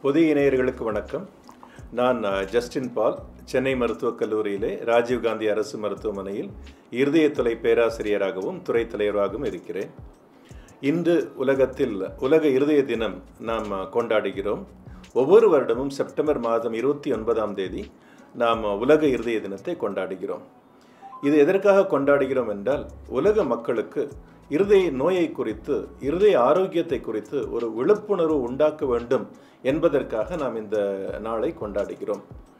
புதிய இணையர்களுக்கு வணக்கம் நான் அஹ், ஜஸ்டின் பால் சென்னை மருத்துவக் கல்லூரியிலே ராஜீவ்காந்தி அரசு மருத்துவமனையில் இருதயத்துறை பேராசிரியராகவும் துறை தலைவராகவும் இருக்கிறேன் இன்று உலகத்தில் உலக இருதய தினம் நாம் அஹ், கொண்டாடுகிறோம் ஒவ்வொரு வருடமும் செப்டம்பர் மாதம் இருபத்தி ஒன்பதாம் தேதி நாம் உலக இருதய தினத்தை கொண்டாடுகிறோம் இது எதற்காக கொண்டாடுகிறோம் என்றால் உலக மக்களுக்கு இருதய நோயை குறித்து இருதய ஆரோக்கியத்தை குறித்து ஒரு விழிப்புணர்வு உண்டாக்க வேண்டும் என்பதற்காக நாம் இந்த நாளை கொண்டாடுகிறோம்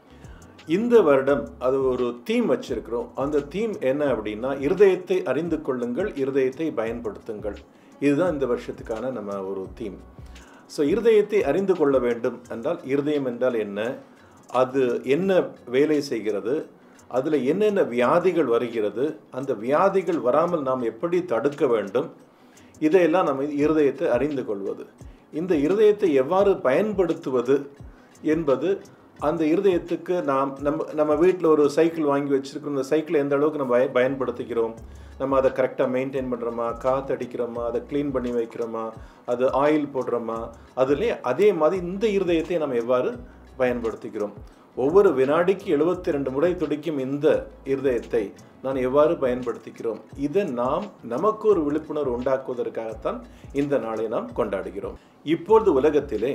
இந்த வருடம் அது ஒரு தீம் வச்சிருக்கிறோம் அந்த தீம் என்ன அப்படின்னா இருதயத்தை அறிந்து கொள்ளுங்கள் இருதயத்தை பயன்படுத்துங்கள் இதுதான் இந்த வருஷத்துக்கான நம்ம ஒரு தீம் ஸோ இருதயத்தை அறிந்து கொள்ள வேண்டும் என்றால் இருதயம் என்றால் என்ன அது என்ன வேலை செய்கிறது அதில் என்னென்ன வியாதிகள் வருகிறது அந்த வியாதிகள் வராமல் நாம் எப்படி தடுக்க வேண்டும் இதையெல்லாம் நம்ம இருதயத்தை அறிந்து கொள்வது இந்த இருதயத்தை எவ்வாறு பயன்படுத்துவது என்பது அந்த இருதயத்துக்கு நாம் நம்ம நம்ம வீட்டில் ஒரு சைக்கிள் வாங்கி வச்சிருக்கோம் இந்த சைக்கிளை எந்த அளவுக்கு நம்ம பய பயன்படுத்திக்கிறோம் நம்ம அதை கரெக்டாக மெயின்டைன் பண்ணுறோமா காற்று அடிக்கிறோமா அதை க்ளீன் பண்ணி வைக்கிறோமா அது ஆயில் போடுறோமா அதுலேயே அதே மாதிரி இந்த இருதயத்தை நம்ம எவ்வாறு பயன்படுத்திக்கிறோம் ஒவ்வொரு வினாடிக்கு எழுபத்தி ரெண்டு முறை துடிக்கும் இந்த இருதயத்தை நான் எவ்வாறு பயன்படுத்திக்கிறோம் இதை நாம் நமக்கு ஒரு விழிப்புணர்வு உண்டாக்குவதற்காகத்தான் இந்த நாளை நாம் கொண்டாடுகிறோம் இப்பொழுது உலகத்திலே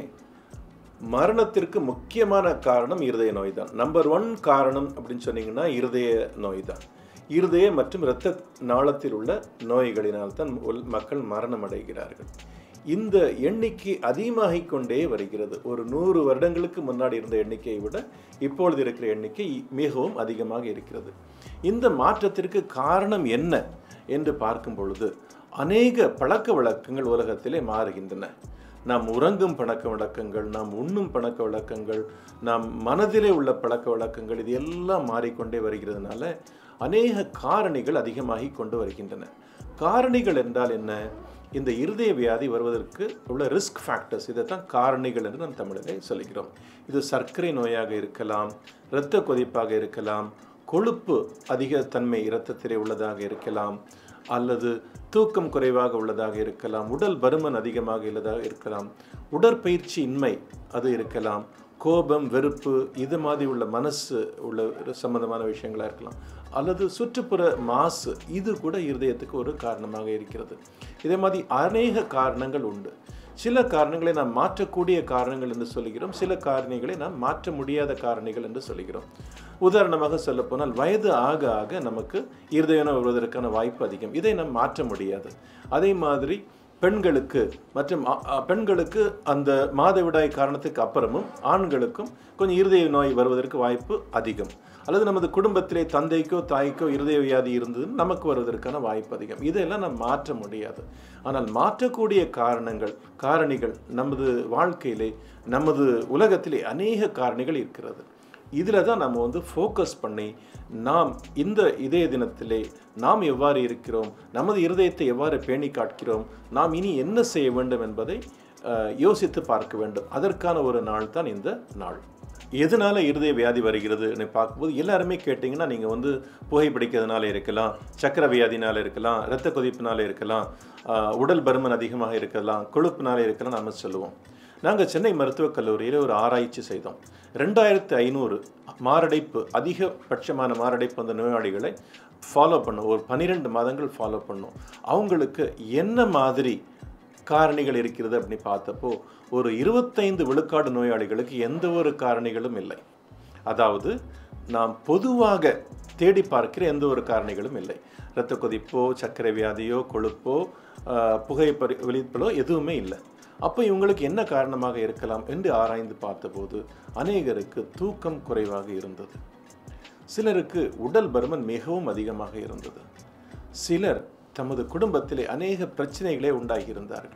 மரணத்திற்கு முக்கியமான காரணம் இருதய நோய் தான் நம்பர் ஒன் காரணம் அப்படின்னு சொன்னீங்கன்னா இருதய நோய் தான் இருதய மற்றும் இரத்த நாளத்தில் உள்ள நோய்களினால் தான் உல்- மக்கள் மரணம் அடைகிறார்கள் இந்த எண்ணிக்கை அதிகமாகிக் கொண்டே வருகிறது ஒரு நூறு வருடங்களுக்கு முன்னாடி இருந்த எண்ணிக்கையை விட இப்பொழுது இருக்கிற எண்ணிக்கை மிகவும் அதிகமாக இருக்கிறது இந்த மாற்றத்திற்கு காரணம் என்ன என்று பார்க்கும் பொழுது அநேக பழக்க வழக்கங்கள் உலகத்திலே மாறுகின்றன நாம் உறங்கும் பழக்க வழக்கங்கள் நாம் உண்ணும் பழக்க வழக்கங்கள் நாம் மனதிலே உள்ள பழக்க வழக்கங்கள் இது எல்லாம் மாறிக்கொண்டே வருகிறதுனால அநேக காரணிகள் அதிகமாகி கொண்டு வருகின்றன காரணிகள் என்றால் என்ன இந்த இருதய வியாதி வருவதற்கு உள்ள ரிஸ்க் ஃபேக்டர்ஸ் இதைத்தான் காரணிகள் என்று நாம் தமிழிலே சொல்கிறோம் இது சர்க்கரை நோயாக இருக்கலாம் இரத்த கொதிப்பாக இருக்கலாம் கொழுப்பு அதிக தன்மை இரத்தத்திலே உள்ளதாக இருக்கலாம் அல்லது தூக்கம் குறைவாக உள்ளதாக இருக்கலாம் உடல் பருமன் அதிகமாக உள்ளதாக இருக்கலாம் உடற்பயிற்சி இன்மை அது இருக்கலாம் கோபம் வெறுப்பு இது மாதிரி உள்ள மனசு உள்ள சம்பந்தமான விஷயங்களா இருக்கலாம் அல்லது சுற்றுப்புற மாசு இது கூட இருதயத்துக்கு ஒரு காரணமாக இருக்கிறது இதே மாதிரி அநேக காரணங்கள் உண்டு சில காரணங்களை நாம் மாற்றக்கூடிய காரணங்கள் என்று சொல்லுகிறோம் சில காரணிகளை நாம் மாற்ற முடியாத காரணிகள் என்று சொல்லுகிறோம் உதாரணமாக சொல்லப்போனால் வயது ஆக ஆக நமக்கு இருதய நோய் வருவதற்கான வாய்ப்பு அதிகம் இதை நாம் மாற்ற முடியாது அதே மாதிரி பெண்களுக்கு மற்றும் ஆ- ஆ, பெண்களுக்கு அந்த மாதவிடாய் காரணத்துக்கு அப்புறமும் ஆண்களுக்கும் கொஞ்சம் இருதய நோய் வருவதற்கு வாய்ப்பு அதிகம் அல்லது நமது குடும்பத்திலே தந்தைக்கோ தாய்க்கோ இருதய வியாதி இருந்தது நமக்கு வருவதற்கான வாய்ப்பு அதிகம் இதெல்லாம் நாம் மாற்ற முடியாது ஆனால் மாற்றக்கூடிய காரணங்கள் காரணிகள் நமது வாழ்க்கையிலே நமது உலகத்திலே அநேக காரணிகள் இருக்கிறது இதில் தான் நம்ம வந்து ஃபோக்கஸ் பண்ணி நாம் இந்த இதய தினத்திலே நாம் எவ்வாறு இருக்கிறோம் நமது இருதயத்தை எவ்வாறு பேணி காட்கிறோம் நாம் இனி என்ன செய்ய வேண்டும் என்பதை அஹ், யோசித்து பார்க்க வேண்டும் அதற்கான ஒரு நாள் தான் இந்த நாள் எதனால இருதய வியாதி வருகிறதுன்னு பார்க்கும்போது எல்லாருமே கேட்டிங்கன்னா நீங்கள் வந்து புகைப்பிடிக்கிறதுனால இருக்கலாம் சக்கரை வியாதினால இருக்கலாம் இரத்த கொதிப்பினால இருக்கலாம் அஹ், உடல் பருமன் அதிகமாக இருக்கலாம் கொழுப்பினால இருக்கலாம் நம்ம சொல்லுவோம் நாங்கள் சென்னை மருத்துவக் கல்லூரியில் ஒரு ஆராய்ச்சி செய்தோம் ரெண்டாயிரத்து ஐநூறு மாரடைப்பு அதிகபட்சமான மாரடைப்பு அந்த நோயாளிகளை ஃபாலோ பண்ணோம் ஒரு பன்னிரெண்டு மாதங்கள் ஃபாலோ பண்ணோம் அவங்களுக்கு என்ன மாதிரி காரணிகள் இருக்கிறது அப்படின்னு பார்த்தப்போ ஒரு இருபத்தைந்து விழுக்காடு நோயாளிகளுக்கு எந்த ஒரு காரணிகளும் இல்லை அதாவது நாம் பொதுவாக தேடி பார்க்கிற எந்த ஒரு காரணிகளும் இல்லை இரத்த கொதிப்போ சர்க்கரை வியாதியோ கொழுப்போ ஆஹ், புகைப்பறி வெளிப்பலோ எதுவுமே இல்லை அப்போ இவங்களுக்கு என்ன காரணமாக இருக்கலாம் என்று ஆராய்ந்து பார்த்தபோது அநேகருக்கு தூக்கம் குறைவாக இருந்தது சிலருக்கு உடல் பருமன் மிகவும் அதிகமாக இருந்தது சிலர் தமது குடும்பத்திலே அநேக பிரச்சனைகளே உண்டாகியிருந்தார்கள்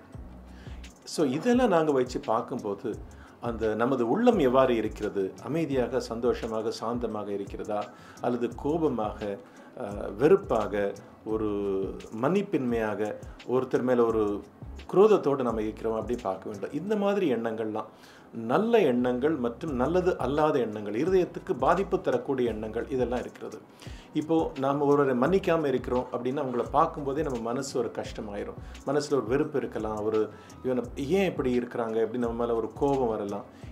ஸோ இதெல்லாம் நாங்கள் வச்சு பார்க்கும்போது அந்த நமது உள்ளம் எவ்வாறு இருக்கிறது அமைதியாக சந்தோஷமாக சாந்தமாக இருக்கிறதா அல்லது கோபமாக அஹ், வெறுப்பாக ஒரு மன்னிப்பின்மையாக ஒருத்தர் மேலே ஒரு குரோதத்தோடு நம்ம இருக்கிறோம் அப்படி பார்க்க வேண்டும் இந்த மாதிரி எண்ணங்கள்லாம் நல்ல எண்ணங்கள் மற்றும் நல்லது அல்லாத எண்ணங்கள் இருதயத்துக்கு பாதிப்பு தரக்கூடிய எண்ணங்கள் இதெல்லாம் இருக்கிறது இப்போது நாம் ஒருவரை மன்னிக்காமல் இருக்கிறோம் அப்படின்னா அவங்கள பார்க்கும்போதே நம்ம மனசு ஒரு கஷ்டமாயிரும் மனசில் ஒரு வெறுப்பு இருக்கலாம் ஒரு இவனை ஏன் இப்படி இருக்கிறாங்க எப்படி நம்ம மேலே ஒரு கோபம் வரலாம்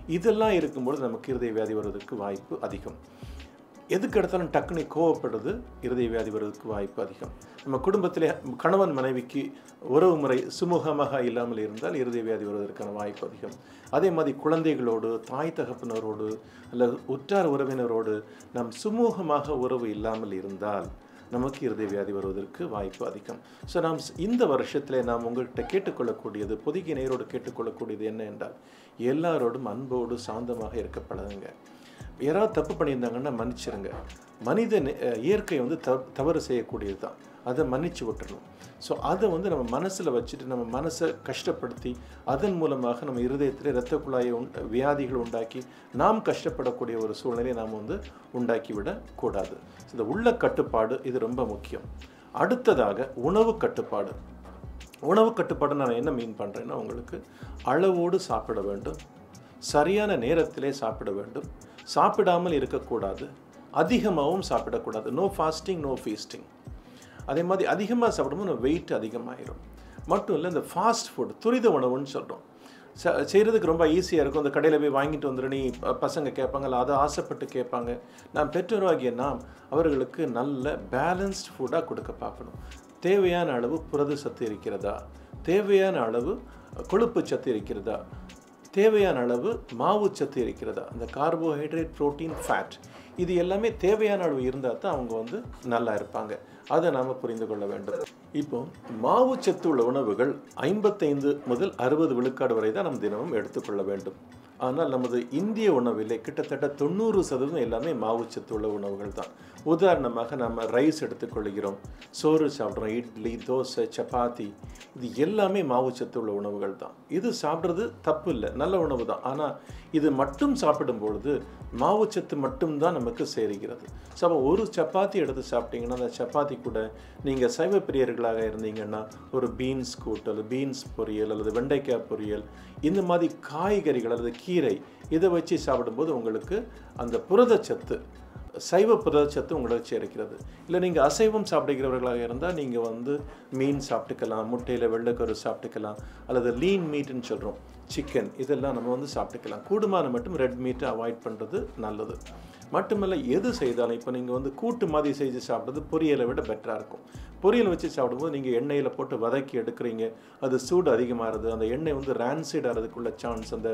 இதெல்லாம் இருக்கும்பொழுது நமக்கு இருதய வியாதி வருவதற்கு வாய்ப்பு அதிகம் எதுக்கு எடுத்தாலும் டக்குனு கோவப்படுறது இருதய வியாதி வருவதற்கு வாய்ப்பு அதிகம் நம்ம குடும்பத்திலே கணவன் மனைவிக்கு உறவு முறை சுமூகமாக இல்லாமல் இருந்தால் இருதய வியாதி வருவதற்கான வாய்ப்பு அதிகம் அதே மாதிரி குழந்தைகளோடு தாய் தகப்பனரோடு அல்லது உற்றார் உறவினரோடு நாம் சுமூகமாக உறவு இல்லாமல் இருந்தால் நமக்கு இருதய வியாதி வருவதற்கு வாய்ப்பு அதிகம் ஸோ நாம் ஸ்- இந்த வருஷத்தில் நாம் உங்கள்கிட்ட கேட்டுக்கொள்ளக்கூடியது பொதுகி நேரோடு கேட்டுக்கொள்ளக்கூடியது என்ன என்றால் எல்லாரோடும் அன்போடு சாந்தமாக இருக்க பழகுங்க யாராவது தப்பு பண்ணியிருந்தாங்கன்னா மன்னிச்சிருங்க மனித நெ- அஹ் இயற்கை வந்து த தவறு செய்யக்கூடியது தான் அதை மன்னிச்சு விட்டுறணும் ஸோ அதை வந்து நம்ம மனசில் வச்சுட்டு நம்ம மனசை கஷ்டப்படுத்தி அதன் மூலமாக நம்ம இருதயத்தில் இரத்த குழாயை உண் வியாதிகள் உண்டாக்கி நாம் கஷ்டப்படக்கூடிய ஒரு சூழ்நிலையை நாம் வந்து உண்டாக்கி விடக்கூடாது இந்த உள்ள கட்டுப்பாடு இது ரொம்ப முக்கியம் அடுத்ததாக உணவு கட்டுப்பாடு உணவு கட்டுப்பாடு நான் என்ன மீன் பண்ணுறேன்னா உங்களுக்கு அளவோடு சாப்பிட வேண்டும் சரியான நேரத்திலே சாப்பிட வேண்டும் சாப்பிடாமல் இருக்கக்கூடாது அதிகமாகவும் சாப்பிடக்கூடாது நோ ஃபாஸ்டிங் நோ ஃபீஸ்டிங் அதே மாதிரி அதிகமாக சாப்பிடும்போது வெயிட் அதிகமாயிரும் மட்டும் இல்லை இந்த ஃபாஸ்ட் ஃபுட் துரித உணவுன்னு சொல்கிறோம் ச செய்கிறதுக்கு ரொம்ப ஈஸியாக இருக்கும் அந்த கடையில் போய் வாங்கிட்டு வந்துடு நீ ப- பசங்க கேட்பாங்கல்ல அதை ஆசைப்பட்டு கேட்பாங்க நான் பெற்றோராகிய நாம் அவர்களுக்கு நல்ல பேலன்ஸ்ட் ஃபுட்டாக கொடுக்க பார்க்கணும் தேவையான அளவு புரத சத்து இருக்கிறதா தேவையான அளவு கொழுப்பு சத்து இருக்கிறதா தேவையான அளவு மாவு சத்து இருக்கிறதா அந்த கார்போஹைட்ரேட் புரோட்டீன் ஃபேட் இது எல்லாமே தேவையான அளவு இருந்தால் தான் அவங்க வந்து நல்லா இருப்பாங்க அதை நாம் புரிந்து கொள்ள வேண்டும் இப்போ மாவு சத்து உள்ள உணவுகள் ஐம்பத்தைந்து முதல் அறுபது விழுக்காடு வரை தான் நம்ம தினமும் எடுத்துக்கொள்ள வேண்டும் ஆனால் நமது இந்திய உணவிலே கிட்டத்தட்ட தொண்ணூறு சதவீதம் எல்லாமே மாவுச்சத்து உள்ள உணவுகள் தான் உதாரணமாக நம்ம ரைஸ் எடுத்துக்கொள்கிறோம் சோறு சாப்பிட்றோம் இட்லி தோசை சப்பாத்தி இது எல்லாமே மாவுச்சத்து உள்ள உணவுகள் தான் இது சாப்பிட்றது தப்பு இல்லை நல்ல உணவு தான் ஆனால் இது மட்டும் சாப்பிடும் பொழுது மாவுச்சத்து மட்டும்தான் நமக்கு சேருகிறது ஸோ அப்போ ஒரு சப்பாத்தி எடுத்து சாப்பிட்டீங்கன்னா அந்த சப்பாத்தி கூட நீங்கள் சைவ பிரியர்களாக இருந்தீங்கன்னா ஒரு பீன்ஸ் கூட்டல் பீன்ஸ் பொரியல் அல்லது வெண்டைக்காய் பொரியல் இந்த மாதிரி காய்கறிகள் அல்லது கீரை இதை வச்சு சாப்பிடும்போது உங்களுக்கு அந்த புரதச்சத்து சைவ புரதச்சத்து உங்களுக்கு சேர்க்கிறது இல்லை நீங்கள் அசைவம் சாப்பிடுகிறவர்களாக இருந்தால் நீங்கள் வந்து மீன் சாப்பிட்டுக்கலாம் முட்டையில் வெள்ளைக்கரு சாப்பிட்டுக்கலாம் அல்லது லீன் மீட்னு சொல்கிறோம் சிக்கன் இதெல்லாம் நம்ம வந்து சாப்பிட்டுக்கலாம் கூடுமான மட்டும் ரெட் மீட்டை அவாய்ட் பண்ணுறது நல்லது மட்டுமல்ல எது செய்தாலும் இப்போ நீங்கள் வந்து கூட்டு மாதிரி செஞ்சு சாப்பிட்றது பொரியலை விட பெட்டராக இருக்கும் பொரியல் வச்சு சாப்பிடும்போது நீங்கள் எண்ணெயில் போட்டு வதக்கி எடுக்கிறீங்க அது சூடு அதிகமாகிறது அந்த எண்ணெய் வந்து ரான்சைட் ஆகிறதுக்குள்ள சான்ஸ் அந்த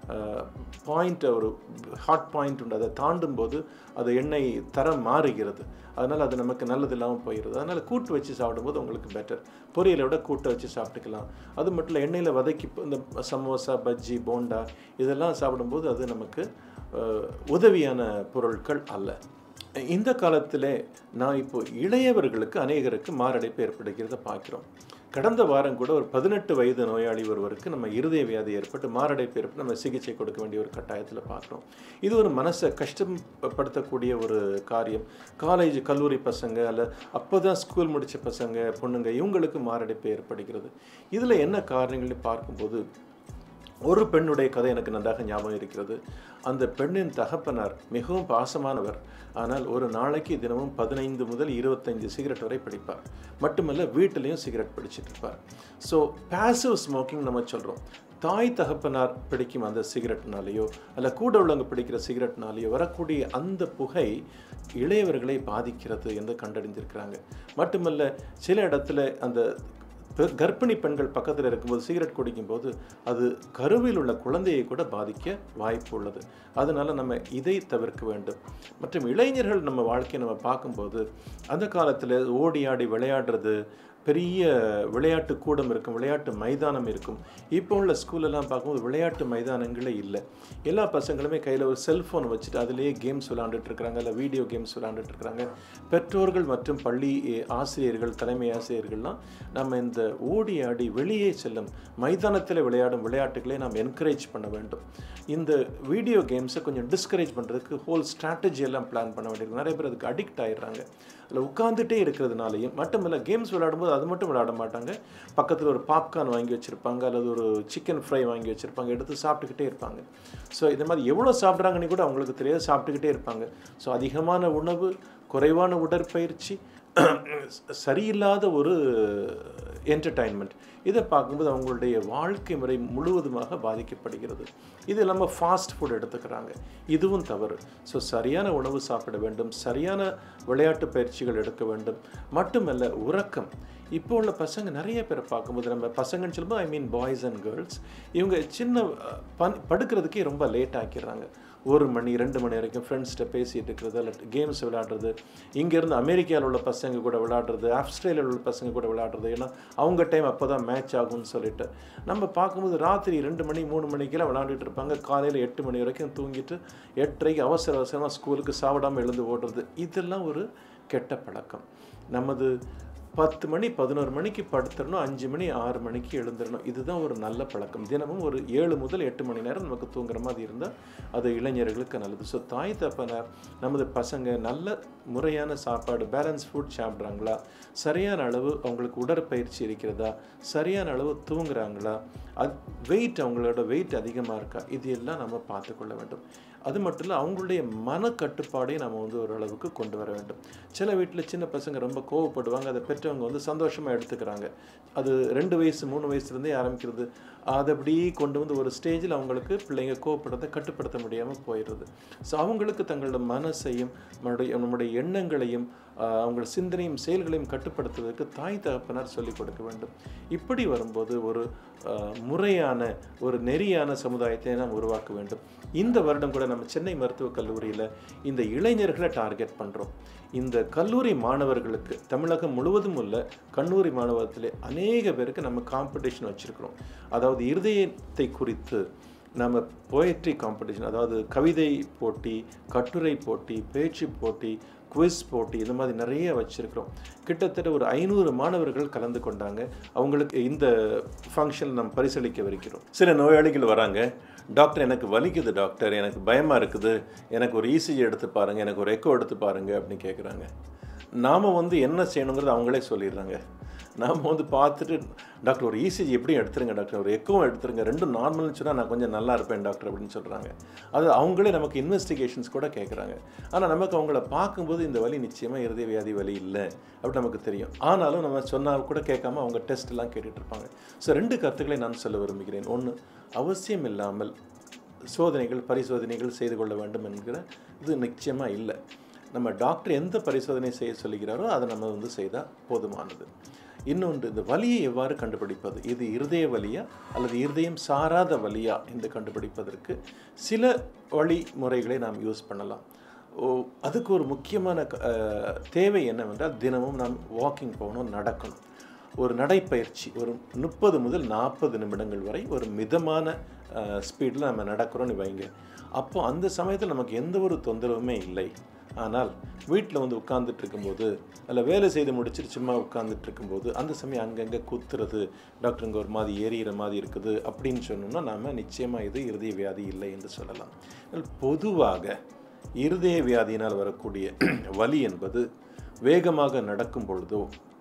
பாயிண்ட் ஒரு ஹாட் பாயிண்ட் உண்டு அதை தாண்டும் போது அது எண்ணெய் தரம் மாறுகிறது அதனால் அது நமக்கு நல்லது இல்லாமல் போயிடுது அதனால் கூட்டு வச்சு சாப்பிடும்போது உங்களுக்கு பெட்டர் பொரியலை விட கூட்டை வச்சு சாப்பிட்டுக்கலாம் அது மட்டும் இல்லை எண்ணெயில் வதக்கி இந்த சமோசா பஜ்ஜி போண்டா இதெல்லாம் சாப்பிடும்போது அது நமக்கு அஹ், உதவியான பொருட்கள் அல்ல இந்த காலத்திலே நான் இப்போ இளையவர்களுக்கு அநேகருக்கு மாரடைப்பு ஏற்படுகிறத பார்க்கிறோம் கடந்த வாரம் கூட ஒரு பதினெட்டு வயது நோயாளி ஒருவருக்கு நம்ம இருதய வியாதி ஏற்பட்டு மாரடைப்பு ஏற்பட்டு நம்ம சிகிச்சை கொடுக்க வேண்டிய ஒரு கட்டாயத்தில் பார்க்குறோம் இது ஒரு மனசை கஷ்டப்படுத்தக்கூடிய ஒரு காரியம் காலேஜ் கல்லூரி பசங்க அல்ல அப்போ தான் ஸ்கூல் முடித்த பசங்க பொண்ணுங்க இவங்களுக்கு மாரடைப்பு ஏற்படுகிறது இதில் என்ன காரணங்கள்னு பார்க்கும்போது ஒரு பெண்ணுடைய கதை எனக்கு நன்றாக ஞாபகம் இருக்கிறது அந்த பெண்ணின் தகப்பனார் மிகவும் பாசமானவர் ஆனால் ஒரு நாளைக்கு தினமும் பதினைந்து முதல் இருபத்தைந்து சிகரெட் வரை பிடிப்பார் மட்டுமல்ல வீட்டிலையும் சிகரெட் பிடிச்சிட்டு இருப்பார் ஸோ பாசிவ் ஸ்மோக்கிங் நம்ம சொல்கிறோம் தாய் தகப்பனார் பிடிக்கும் அந்த சிகரெட்னாலேயோ அல்ல கூட உள்ளவங்க பிடிக்கிற சிகரெட்னாலேயோ வரக்கூடிய அந்த புகை இளையவர்களை பாதிக்கிறது என்று கண்டறிந்திருக்கிறாங்க மட்டுமல்ல சில இடத்துல அந்த பெ- கர்ப்பிணி பெண்கள் பக்கத்தில் இருக்கும்போது சிகரெட் குடிக்கும்போது அது கருவில் உள்ள குழந்தையை கூட பாதிக்க வாய்ப்பு உள்ளது அதனால நம்ம இதை தவிர்க்க வேண்டும் மற்றும் இளைஞர்கள் நம்ம வாழ்க்கையை நம்ம பார்க்கும்போது அந்த காலத்தில் ஓடி ஆடி விளையாடுறது பெரிய விளையாட்டு கூடம் இருக்கும் விளையாட்டு மைதானம் இருக்கும் இப்போ உள்ள ஸ்கூலெல்லாம் பார்க்கும்போது விளையாட்டு மைதானங்களே இல்லை எல்லா பசங்களுமே கையில் ஒரு செல்ஃபோன் வச்சுட்டு அதிலேயே கேம்ஸ் விளையாண்டுட்டு இருக்கிறாங்க இல்லை வீடியோ கேம்ஸ் விளையாண்டுட்டு இருக்கிறாங்க பெற்றோர்கள் மற்றும் பள்ளி அஹ், ஆசிரியர்கள் தலைமை ஆசிரியர்கள்லாம் நம்ம இந்த ஓடி ஆடி வெளியே செல்லும் மைதானத்தில் விளையாடும் விளையாட்டுகளை நாம் என்கரேஜ் பண்ண வேண்டும் இந்த வீடியோ கேம்ஸை கொஞ்சம் டிஸ்கரேஜ் பண்ணுறதுக்கு ஹோல் ஸ்ட்ராட்டஜி எல்லாம் பிளான் பண்ண வேண்டியிருக்கு நிறைய பேர் அதுக்கு அடிக்ட் ஆயிடுறாங்க அதில் உட்காந்துட்டே இருக்கிறதுனாலையும் மட்டுமில்ல கேம்ஸ் விளையாடும்போது அது மட்டும் விளையாட மாட்டாங்க பக்கத்தில் ஒரு பாப்கார்ன் வாங்கி வச்சுருப்பாங்க அல்லது ஒரு சிக்கன் ஃப்ரை வாங்கி வச்சுருப்பாங்க எடுத்து சாப்பிட்டுக்கிட்டே இருப்பாங்க ஸோ இந்த மாதிரி எவ்வளோ சாப்பிட்றாங்கன்னு கூட அவங்களுக்கு தெரியாது சாப்பிட்டுக்கிட்டே இருப்பாங்க ஸோ அதிகமான உணவு குறைவான உடற்பயிற்சி சரியில்லாத ஒரு என்டர்டைன்மெண்ட் இதை பார்க்கும்போது அவங்களுடைய வாழ்க்கை முறை முழுவதுமாக பாதிக்கப்படுகிறது இது இல்லாமல் ஃபாஸ்ட் ஃபுட் எடுத்துக்கிறாங்க இதுவும் தவறு ஸோ சரியான உணவு சாப்பிட வேண்டும் சரியான விளையாட்டு பயிற்சிகள் எடுக்க வேண்டும் மட்டுமல்ல உறக்கம் இப்போ உள்ள பசங்க நிறைய பேரை பார்க்கும்போது நம்ம பசங்கன்னு சொல்லும்போது I mean boys and girls இவங்க சின்ன அஹ், பன் படுக்கிறதுக்கே ரொம்ப லேட் ஆக்கிடுறாங்க ஒரு மணி ரெண்டு மணி வரைக்கும் ஃப்ரெண்ட்ஸ்கிட்ட பேசிகிட்டு இருக்கிறது இல்லை கேம்ஸ் விளையாடுறது இங்கேருந்து அமெரிக்காவில் உள்ள பசங்க கூட விளையாடுறது ஆஸ்திரேலியாவில் உள்ள பசங்க கூட விளையாடுறது ஏன்னா அவங்க டைம் அப்போ தான் மேட்ச் ஆகும்னு சொல்லிட்டு நம்ம பார்க்கும்போது ராத்திரி ரெண்டு மணி மூணு மணிக்கெல்லாம் விளையாண்டுட்டு இருப்பாங்க காலையில் எட்டு மணி வரைக்கும் தூங்கிட்டு எட்டரைக்கு அவசர அவசரமாக ஸ்கூலுக்கு சாப்பிடாமல் எழுந்து ஓடுறது இதெல்லாம் ஒரு கெட்ட பழக்கம் நமது பத்து மணி பதினோரு மணிக்கு படுத்துடணும் அஞ்சு மணி ஆறு மணிக்கு எழுந்துடணும் இதுதான் ஒரு நல்ல பழக்கம் தினமும் ஒரு ஏழு முதல் எட்டு மணி நேரம் நமக்கு தூங்குற மாதிரி இருந்தால் அது இளைஞர்களுக்கு நல்லது ஸோ தாய் தப்பனார் நமது பசங்க நல்ல முறையான சாப்பாடு பேலன்ஸ் ஃபுட் சாப்பிட்றாங்களா சரியான அளவு அவங்களுக்கு உடற்பயிற்சி இருக்கிறதா சரியான அளவு தூங்குறாங்களா அது வெயிட் அவங்களோட வெயிட் அதிகமாக இருக்கா இது எல்லாம் நம்ம பார்த்துக்கொள்ள வேண்டும் அது மட்டும் இல்லை அவங்களுடைய மனக்கட்டுப்பாடையும் நம்ம வந்து ஓரளவுக்கு கொண்டு வர வேண்டும் சில வீட்டில் சின்ன பசங்க ரொம்ப கோவப்படுவாங்க அதை பெற்றவங்க வந்து சந்தோஷமாக எடுத்துக்கிறாங்க அது ரெண்டு வயசு மூணு வயசுலேருந்தே ஆரம்பிக்கிறது அதை அப்படியே கொண்டு வந்து ஒரு ஸ்டேஜில் அவங்களுக்கு பிள்ளைங்க கோவப்படுறதை கட்டுப்படுத்த முடியாமல் போயிடுது ஸோ அவங்களுக்கு தங்களோட மனசையும் நம்மளுடைய நம்முடைய எண்ணங்களையும் ஆஹ், அவங்களோட சிந்தனையும் செயல்களையும் கட்டுப்படுத்துவதற்கு தாய் தகப்பனார் சொல்லிக் கொடுக்க வேண்டும் இப்படி வரும்போது ஒரு ஆஹ், முறையான ஒரு நெறியான சமுதாயத்தை நாம் உருவாக்க வேண்டும் இந்த வருடம் கூட நம்ம சென்னை மருத்துவக் கல்லூரியில் இந்த இளைஞர்களை டார்கெட் பண்ணுறோம் இந்த கல்லூரி மாணவர்களுக்கு தமிழகம் முழுவதும் உள்ள கல்லூரி மாணவர்களே அநேக பேருக்கு நம்ம காம்படிஷன் வச்சுருக்கிறோம் அதாவது இருதயத்தை குறித்து நம்ம போயட்ரி காம்படிஷன் அதாவது கவிதை போட்டி கட்டுரை போட்டி பேச்சு போட்டி குவிஸ் போட்டி இந்த மாதிரி நிறைய வச்சுருக்கிறோம் கிட்டத்தட்ட ஒரு ஐநூறு மாணவர்கள் கலந்து கொண்டாங்க அவங்களுக்கு இந்த ஃபங்க்ஷன் நம்ம பரிசளிக்கவிருக்கிறோம் சில நோயாளிகள் வராங்க டாக்டர் எனக்கு வலிக்குது டாக்டர் எனக்கு பயமாக இருக்குது எனக்கு ஒரு இசிஜி எடுத்து பாருங்கள் எனக்கு ஒரு எக்கோ எடுத்து பாருங்கள் அப்படின்னு கேட்குறாங்க நாம் வந்து என்ன செய்யணுங்கிறது அவங்களே சொல்லிடுறாங்க நாம் வந்து பார்த்துட்டு டாக்டர் ஒரு இசிஜி எப்படியும் எடுத்துருங்க டாக்டர் ஒரு எக்கவும் எடுத்துருங்க ரெண்டும் நார்மல்னு சொன்னால் நான் கொஞ்சம் நல்லா இருப்பேன் டாக்டர் அப்படின்னு சொல்கிறாங்க அது அவங்களே நமக்கு இன்வெஸ்டிகேஷன்ஸ் கூட கேட்குறாங்க ஆனால் நமக்கு அவங்கள பார்க்கும்போது இந்த வலி நிச்சயமாக இருதய வியாதி வலி இல்லை அப்படி நமக்கு தெரியும் ஆனாலும் நம்ம சொன்னால் கூட கேட்காம அவங்க டெஸ்ட் எல்லாம் கேட்டுட்டு இருப்பாங்க ஸோ ரெண்டு கருத்துக்களை நான் சொல்ல விரும்புகிறேன் ஒன்று அவசியம் இல்லாமல் சோதனைகள் பரிசோதனைகள் செய்து கொள்ள வேண்டும் என்கிற இது நிச்சயமாக இல்லை நம்ம டாக்டர் எந்த பரிசோதனை செய்ய சொல்லுகிறாரோ அதை நம்ம வந்து செய்தால் போதுமானது இன்னொன்று இந்த வலியை எவ்வாறு கண்டுபிடிப்பது இது இருதய வலியா அல்லது இருதயம் சாராத வலியா என்று கண்டுபிடிப்பதற்கு சில வழிமுறைகளை நாம் யூஸ் பண்ணலாம் ஓ அதுக்கு ஒரு முக்கியமான க- அஹ், தேவை என்னவென்றால் தினமும் நாம் வாக்கிங் போகணும் நடக்கணும் ஒரு நடைப்பயிற்சி ஒரு முப்பது முதல் நாற்பது நிமிடங்கள் வரை ஒரு மிதமான ஸ்பீடில் நம்ம நடக்கிறோம்னு வைங்க அப்போ அந்த சமயத்தில் நமக்கு எந்த ஒரு தொந்தரவுமே இல்லை ஆனால் வீட்டில் வந்து உட்கார்ந்துட்டு இருக்கும்போது அல்ல வேலை செய்து முடிச்சுட்டு சும்மா உட்கார்ந்துட்டு இருக்கும்போது அந்த சமயம் அங்கங்கே குத்துறது டாக்டர் இங்கே ஒரு மாதிரி எரியிற மாதிரி இருக்குது அப்படின்னு சொன்னோம்னா நாம் நிச்சயமாக இது இருதய வியாதி இல்லை என்று சொல்லலாம் ஆனால் பொதுவாக இருதய வியாதியினால் வரக்கூடிய வலி என்பது வேகமாக நடக்கும் பொழுதோ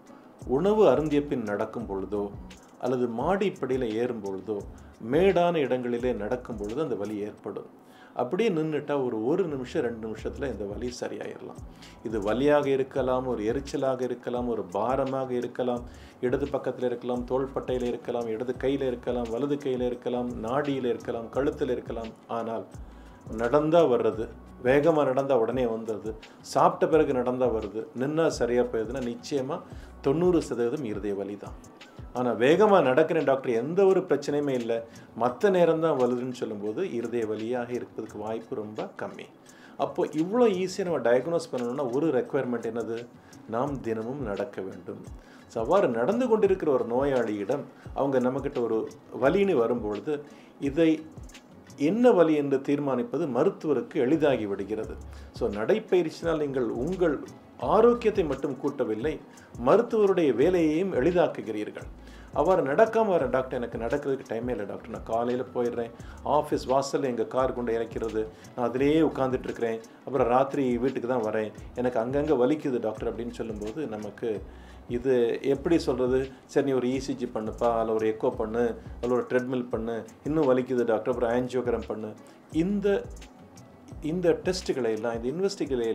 உணவு அருந்திய பின் நடக்கும் பொழுதோ அல்லது மாடிப்படியில் ஏறும் பொழுதோ மேடான இடங்களிலே நடக்கும் பொழுது அந்த வலி ஏற்படும் அப்படியே நின்றுட்டா ஒரு ஒரு நிமிஷம் ரெண்டு நிமிஷத்தில் இந்த வலி சரியாயிடலாம் இது வலியாக இருக்கலாம் ஒரு எரிச்சலாக இருக்கலாம் ஒரு பாரமாக இருக்கலாம் இடது பக்கத்தில் இருக்கலாம் தோள்பட்டையில் இருக்கலாம் இடது கையில் இருக்கலாம் வலது கையில் இருக்கலாம் நாடியில் இருக்கலாம் கழுத்தில் இருக்கலாம் ஆனால் நடந்தா வர்றது வேகமாக நடந்தால் உடனே வந்துடுது சாப்பிட்ட பிறகு நடந்தால் வருது நின்னா சரியாக போயிடுதுன்னா நிச்சயமாக தொண்ணூறு சதவீதம் இருதய வலி தான் ஆனால் வேகமாக நடக்கிறேன் டாக்டர் எந்த ஒரு பிரச்சனையுமே இல்லை மற்ற நேரம் தான் வருதுன்னு சொல்லும்போது இருதய வலியாக இருப்பதுக்கு வாய்ப்பு ரொம்ப கம்மி அப்போ இவ்வளோ ஈஸியாக நம்ம டயக்னோஸ் பண்ணணும்னா ஒரு ரெக்குவயர்மெண்ட் என்னது நாம் தினமும் நடக்க வேண்டும் ஸோ அவ்வாறு நடந்து கொண்டிருக்கிற ஒரு நோயாளியிடம் அவங்க நம்மக்கிட்ட ஒரு வலின்னு வரும்பொழுது இதை என்ன வழி என்று தீர்மானிப்பது மருத்துவருக்கு எளிதாகி விடுகிறது ஸோ நடைப்பயிற்சினால் நீங்கள் உங்கள் ஆரோக்கியத்தை மட்டும் கூட்டவில்லை மருத்துவருடைய வேலையையும் எளிதாக்குகிறீர்கள் அவ்வாறு நடக்காம வர டாக்டர் எனக்கு நடக்கிறதுக்கு டைமே இல்லை டாக்டர் நான் காலையில் போயிடுறேன் ஆஃபீஸ் வாசலில் எங்கள் கார் கொண்டு இறக்கிறது நான் அதிலேயே உட்காந்துட்டு இருக்கிறேன் அப்புறம் ராத்திரி வீட்டுக்கு தான் வரேன் எனக்கு அங்கங்கே வலிக்குது டாக்டர் அப்படின்னு சொல்லும்போது நமக்கு இது எப்படி சொல்கிறது சரி நீ ஒரு இசிஜி பண்ணுப்பா அதில் ஒரு எக்கோ பண்ணு அதில் ஒரு ட்ரெட்மில் பண்ணு இன்னும் வலிக்குது டாக்டர் அப்புறம் ஆன்ஜியோகிராம் பண்ணு இந்த இந்த டெஸ்ட்டுகளை எல்லாம் இந்த இன்வெஸ்டிகளை எல்லாம்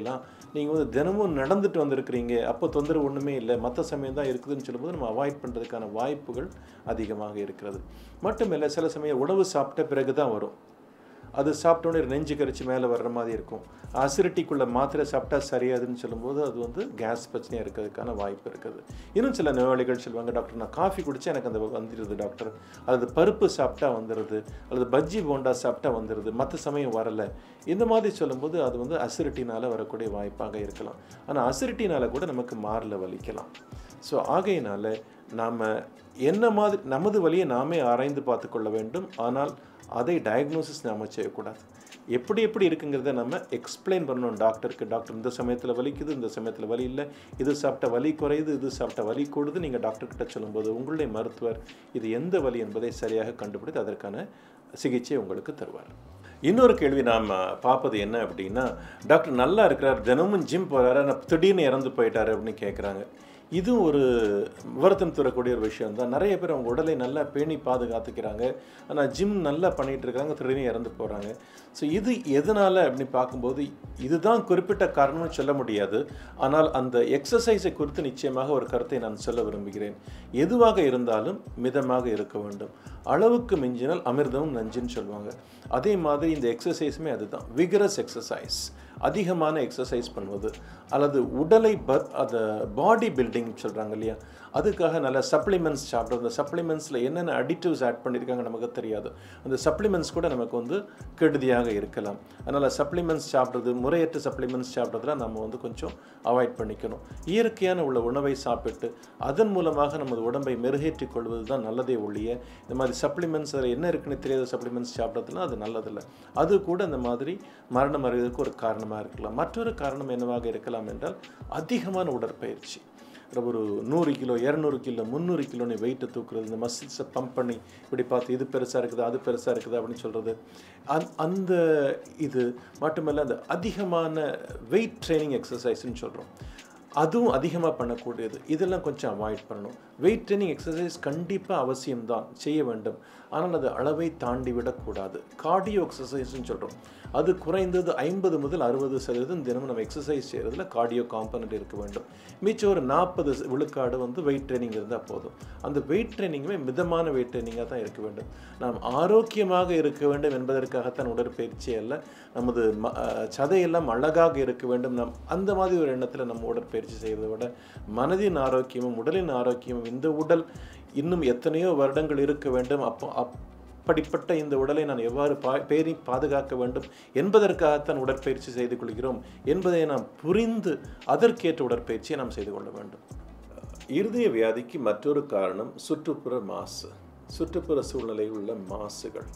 நீங்கள் வந்து தினமும் நடந்துட்டு வந்திருக்கிறீங்க அப்போ தொந்தரவு ஒன்றுமே இல்லை மற்ற சமயம் தான் இருக்குதுன்னு சொல்லும்போது நம்ம அவாய்ட் பண்ணுறதுக்கான வாய்ப்புகள் அதிகமாக இருக்கிறது மட்டுமில்லை சில சமயம் உணவு சாப்பிட்ட பிறகு தான் வரும் அது சாப்பிட்டோன்னே நெஞ்சு கரிச்சு மேலே வர்ற மாதிரி இருக்கும் அசிடிட்டிக்குள்ளே மாத்திரை சாப்பிட்டா சரியாதுன்னு சொல்லும்போது அது வந்து கேஸ் பிரச்சனையாக இருக்கிறதுக்கான வாய்ப்பு இருக்குது இன்னும் சில நோயாளிகள் சொல்லுவாங்க டாக்டர் நான் காஃபி குடிச்சா எனக்கு அந்த வந்துடுது டாக்டர் அல்லது பருப்பு சாப்பிட்டா வந்துடுது அல்லது பஜ்ஜி போண்டா சாப்பிட்டா வந்துடுது மற்ற சமயம் வரலை இந்த மாதிரி சொல்லும்போது அது வந்து அசிடிட்டினால் வரக்கூடிய வாய்ப்பாக இருக்கலாம் ஆனால் அசிடிட்டினால் கூட நமக்கு மாரில் வலிக்கலாம் ஸோ ஆகையினால நாம் என்ன மாதிரி நமது வழியை நாமே ஆராய்ந்து பார்த்துக்கொள்ள வேண்டும் ஆனால் அதை டயக்னோசிஸ் நாம் செய்யக்கூடாது எப்படி எப்படி இருக்குங்கிறத நம்ம எக்ஸ்பிளைன் பண்ணணும் டாக்டருக்கு டாக்டர் இந்த சமயத்தில் வலிக்குது இந்த சமயத்தில் வலி இல்லை இது சாப்பிட்ட வலி குறையுது இது சாப்பிட்ட வலி கூடுது நீங்கள் டாக்டர்கிட்ட சொல்லும்போது உங்களுடைய மருத்துவர் இது எந்த வலி என்பதை சரியாக கண்டுபிடித்து அதற்கான சிகிச்சை உங்களுக்கு தருவார் இன்னொரு கேள்வி நாம் பார்ப்பது என்ன அப்படின்னா டாக்டர் நல்லா இருக்கிறார் தினமும் ஜிம் போகிறாரு ஆனால் திடீர்னு இறந்து போயிட்டாரு அப்படின்னு கேட்குறாங்க இதுவும் ஒரு வருத்தம் தரக்கூடிய ஒரு விஷயம் தான் நிறைய பேர் அவங்க உடலை நல்லா பேணி பாதுகாத்துக்கிறாங்க ஆனால் ஜிம் நல்லா பண்ணிகிட்டு இருக்காங்க திடீர்னு இறந்து போகிறாங்க ஸோ இது எதனால் அப்படின்னு பார்க்கும்போது இதுதான் குறிப்பிட்ட காரணம்னு சொல்ல முடியாது ஆனால் அந்த எக்ஸசைஸை குறித்து நிச்சயமாக ஒரு கருத்தை நான் சொல்ல விரும்புகிறேன் எதுவாக இருந்தாலும் மிதமாக இருக்க வேண்டும் அளவுக்கு மிஞ்சினால் அமிர்தமும் நஞ்சுன்னு சொல்லுவாங்க அதே மாதிரி இந்த எக்ஸசைஸுமே அதுதான் விகரஸ் எக்ஸசைஸ் அதிகமான எக்ஸசைஸ் பண்ணுவது அல்லது உடலை ப அதை பாடி பில்டிங் சொல்கிறாங்க இல்லையா அதுக்காக நல்ல சப்ளிமெண்ட்ஸ் சாப்பிட்றது அந்த சப்ளிமெண்ட்ஸில் என்னென்ன அடிட்டிவ்ஸ் ஆட் பண்ணியிருக்காங்க நமக்கு தெரியாது அந்த சப்ளிமெண்ட்ஸ் கூட நமக்கு வந்து கெடுதியாக இருக்கலாம் அதனால் சப்ளிமெண்ட்ஸ் சாப்பிட்றது முறையற்ற சப்ளிமெண்ட்ஸ் சாப்பிட்றதுலாம் நம்ம வந்து கொஞ்சம் அவாய்ட் பண்ணிக்கணும் இயற்கையான உள்ள உணவை சாப்பிட்டு அதன் மூலமாக நமது உடம்பை மெருகேற்றிக் கொள்வது தான் நல்லதே ஒழிய இந்த மாதிரி சப்ளிமெண்ட்ஸ் அதில் என்ன இருக்குன்னு தெரியாத சப்ளிமெண்ட்ஸ் சாப்பிட்றதுலாம் அது நல்லதில்லை அது கூட இந்த மாதிரி மரணம் அடைவதற்கு ஒரு காரணமாக இருக்கலாம் மற்றொரு காரணம் என்னவாக இருக்கலாம் என்றால் அதிகமான உடற்பயிற்சி ஒரு நூறு கிலோ இரநூறு கிலோ முந்நூறு கிலோன்னு வெயிட்டை தூக்குறது இந்த மசில்ஸை பம்ப் பண்ணி இப்படி பார்த்து இது பெருசாக இருக்குது அது பெருசாக இருக்குது அப்படின்னு சொல்கிறது அந் அந்த இது மட்டுமல்ல அந்த அதிகமான வெயிட் ட்ரைனிங் எக்ஸசைஸ்ன்னு சொல்கிறோம் அதுவும் அதிகமாக பண்ணக்கூடியது இதெல்லாம் கொஞ்சம் அவாய்ட் பண்ணணும் வெயிட் ட்ரைனிங் எக்ஸசைஸ் கண்டிப்பாக அவசியம்தான் செய்ய வேண்டும் ஆனால் அது அளவை தாண்டி விடக்கூடாது கார்டியோ எக்ஸசைஸ்னு சொல்கிறோம் அது குறைந்தது ஐம்பது முதல் அறுபது சதவீதம் தினமும் நம்ம எக்ஸசைஸ் செய்கிறதுல கார்டியோ காம்பனண்ட் இருக்க வேண்டும் மிச்சம் ஒரு நாற்பது விழுக்காடு வந்து வெயிட் ட்ரைனிங் இருந்தால் போதும் அந்த வெயிட் ட்ரைனிங்குமே மிதமான வெயிட் ட்ரைனிங்காக தான் இருக்க வேண்டும் நாம் ஆரோக்கியமாக இருக்க வேண்டும் என்பதற்காகத்தான் உடற்பயிற்சி அல்ல நமது ம சதையெல்லாம் அழகாக இருக்க வேண்டும் நம் அந்த மாதிரி ஒரு எண்ணத்தில் நம்ம உடற்பயிற்சி செய்வதை விட மனதின் ஆரோக்கியமும் உடலின் ஆரோக்கியமும் இந்த உடல் இன்னும் எத்தனையோ வருடங்கள் இருக்க வேண்டும் அப்போ அப் அப்படிப்பட்ட இந்த உடலை நான் எவ்வாறு பா பேரி பாதுகாக்க வேண்டும் என்பதற்காகத்தான் உடற்பயிற்சி செய்து கொள்கிறோம் என்பதை நாம் புரிந்து அதற்கேற்ற உடற்பயிற்சியை நாம் செய்து கொள்ள வேண்டும் இருதய வியாதிக்கு மற்றொரு காரணம் சுற்றுப்புற மாசு சுற்றுப்புற சூழ்நிலையில் உள்ள மாசுகள்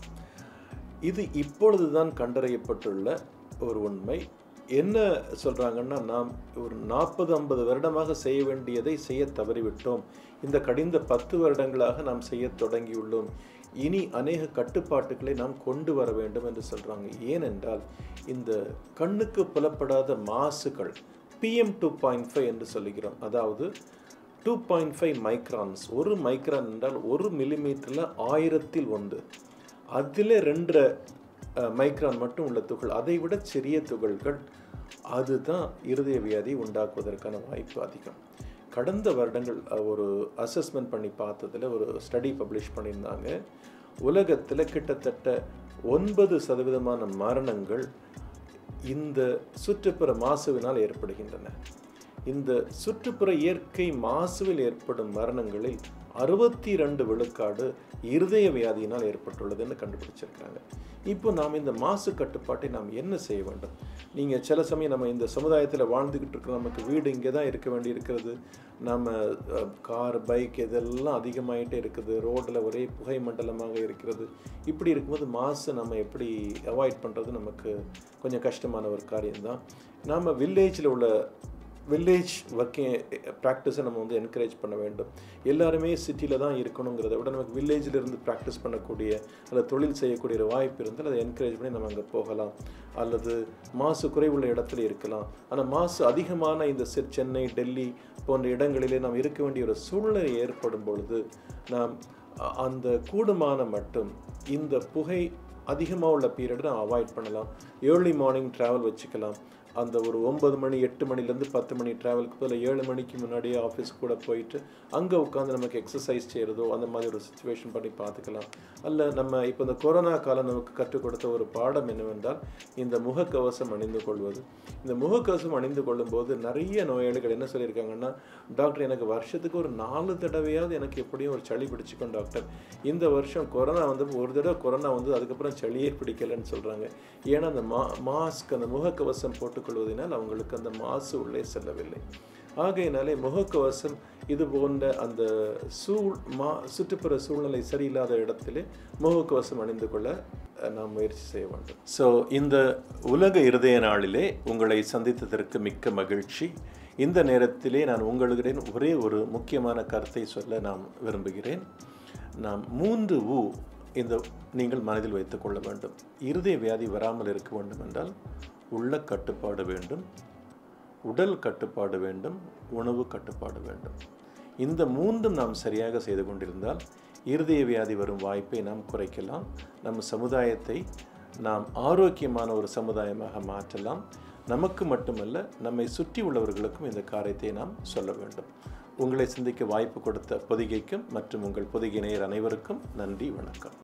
இது இப்பொழுதுதான் கண்டறியப்பட்டுள்ள ஒரு உண்மை என்ன சொல்கிறாங்கன்னா நாம் ஒரு நாற்பது ஐம்பது வருடமாக செய்ய வேண்டியதை செய்ய தவறிவிட்டோம் இந்த கடிந்த பத்து வருடங்களாக நாம் செய்ய தொடங்கியுள்ளோம் இனி அநேக கட்டுப்பாட்டுகளை நாம் கொண்டு வர வேண்டும் என்று சொல்கிறாங்க ஏனென்றால் இந்த கண்ணுக்கு புலப்படாத மாசுகள் பிஎம் டூ பாயிண்ட் ஃபைவ் என்று சொல்லுகிறோம் அதாவது டூ பாயிண்ட் ஃபைவ் மைக்ரான்ஸ் ஒரு மைக்ரான் என்றால் ஒரு மில்லிமீட்டரில் ஆயிரத்தில் ஒன்று அதில் ரெண்டரை மைக்ரான் மட்டும் உள்ள துகள் அதை விட சிறிய துகள்கள் அதுதான் இருதய வியாதி உண்டாக்குவதற்கான வாய்ப்பு அதிகம் கடந்த வருடங்கள் ஒரு அசஸ்மெண்ட் பண்ணி பார்த்ததில் ஒரு ஸ்டடி பப்ளிஷ் பண்ணியிருந்தாங்க உலகத்தில் கிட்டத்தட்ட ஒன்பது சதவீதமான மரணங்கள் இந்த சுற்றுப்புற மாசுவினால் ஏற்படுகின்றன இந்த சுற்றுப்புற இயற்கை மாசுவில் ஏற்படும் மரணங்களில் அறுபத்தி ரெண்டு விழுக்காடு இருதய வியாதியினால் ஏற்பட்டுள்ளதுன்னு கண்டுபிடிச்சிருக்காங்க இப்போ நாம் இந்த மாசு கட்டுப்பாட்டை நாம் என்ன செய்ய வேண்டும் நீங்கள் சில சமயம் நம்ம இந்த சமுதாயத்தில் வாழ்ந்துக்கிட்டு இருக்கிறோம் நமக்கு வீடு இங்கே தான் இருக்க வேண்டி இருக்கிறது நம்ம கார் பைக் இதெல்லாம் அதிகமாகிட்டே இருக்குது ரோட்டில் ஒரே புகை மண்டலமாக இருக்கிறது இப்படி இருக்கும்போது மாசு நம்ம எப்படி அவாய்ட் பண்ணுறது நமக்கு கொஞ்சம் கஷ்டமான ஒரு காரியம்தான் நாம் வில்லேஜில் உள்ள வில்லேஜ் ஒர்க்கிங் ப்ராக்டிஸை நம்ம வந்து என்கரேஜ் பண்ண வேண்டும் எல்லாருமே சிட்டியில் தான் இருக்கணுங்கிறத விட நமக்கு வில்லேஜில் இருந்து ப்ராக்டிஸ் பண்ணக்கூடிய அல்லது தொழில் செய்யக்கூடிய ஒரு வாய்ப்பு இருந்தால் அதை என்கரேஜ் பண்ணி நம்ம அங்கே போகலாம் அல்லது மாசு குறைவுள்ள இடத்துல இருக்கலாம் ஆனால் மாசு அதிகமான இந்த சென்னை டெல்லி போன்ற இடங்களிலே நாம் இருக்க வேண்டிய ஒரு சூழ்நிலை ஏற்படும் பொழுது நாம் அந்த கூடுமான மட்டும் இந்த புகை அதிகமாக உள்ள பீரியடை நம்ம அவாய்ட் பண்ணலாம் ஏர்லி மார்னிங் ட்ராவல் வச்சுக்கலாம் அந்த ஒரு ஒன்பது மணி எட்டு மணிலேருந்து பத்து மணி ட்ராவலுக்கு பதில் ஏழு மணிக்கு முன்னாடியே ஆஃபீஸ் கூட போயிட்டு அங்கே உட்காந்து நமக்கு எக்ஸசைஸ் செய்கிறதோ அந்த மாதிரி ஒரு சுச்சுவேஷன் பண்ணி பார்த்துக்கலாம் அல்ல நம்ம இப்போ இந்த கொரோனா காலம் நமக்கு கற்றுக் கொடுத்த ஒரு பாடம் என்னவென்றால் இந்த முகக்கவசம் அணிந்து கொள்வது இந்த முகக்கவசம் அணிந்து கொள்ளும்போது நிறைய நோயாளிகள் என்ன சொல்லியிருக்காங்கன்னா டாக்டர் எனக்கு வருஷத்துக்கு ஒரு நாலு தடவையாவது எனக்கு எப்படியும் ஒரு சளி பிடிச்சிக்கும் டாக்டர் இந்த வருஷம் கொரோனா வந்து ஒரு தடவை கொரோனா வந்து அதுக்கப்புறம் சளியே பிடிக்கலன்னு சொல்கிறாங்க ஏன்னா அந்த மா மாஸ்க் அந்த முகக்கவசம் போட்டுக்கொள்வதனால் அவங்களுக்கு அந்த மாசு உள்ளே செல்லவில்லை ஆகையினாலே முகக்கவசம் இது போன்ற அந்த சூழ் மா சுற்றுப்புற சூழ்நிலை சரியில்லாத இடத்திலே முகக்கவசம் அணிந்து கொள்ள அஹ், நாம் முயற்சி செய்ய வேண்டும் ஸோ இந்த உலக இருதய நாளிலே உங்களை சந்தித்ததற்கு மிக்க மகிழ்ச்சி இந்த நேரத்திலே நான் உங்களுடன் ஒரே ஒரு முக்கியமான கருத்தை சொல்ல நான் விரும்புகிறேன் நாம் மூன்று ஊ இந்த நீங்கள் மனதில் வைத்துக் கொள்ள வேண்டும் இருதய வியாதி வராமல் இருக்க வேண்டும் என்றால் உள்ள கட்டுப்பாடு வேண்டும் உடல் கட்டுப்பாடு வேண்டும் உணவு கட்டுப்பாடு வேண்டும் இந்த மூன்றும் நாம் சரியாக செய்து கொண்டிருந்தால் இருதய வியாதி வரும் வாய்ப்பை நாம் குறைக்கலாம் நம்ம சமுதாயத்தை நாம் ஆரோக்கியமான ஒரு சமுதாயமாக மாற்றலாம் நமக்கு மட்டுமல்ல நம்மை சுற்றி உள்ளவர்களுக்கும் இந்த காரியத்தை நாம் சொல்ல வேண்டும் உங்களை சிந்திக்க வாய்ப்பு கொடுத்த பொதிகைக்கும் மற்றும் உங்கள் பொதிகை நேயர் அனைவருக்கும் நன்றி வணக்கம்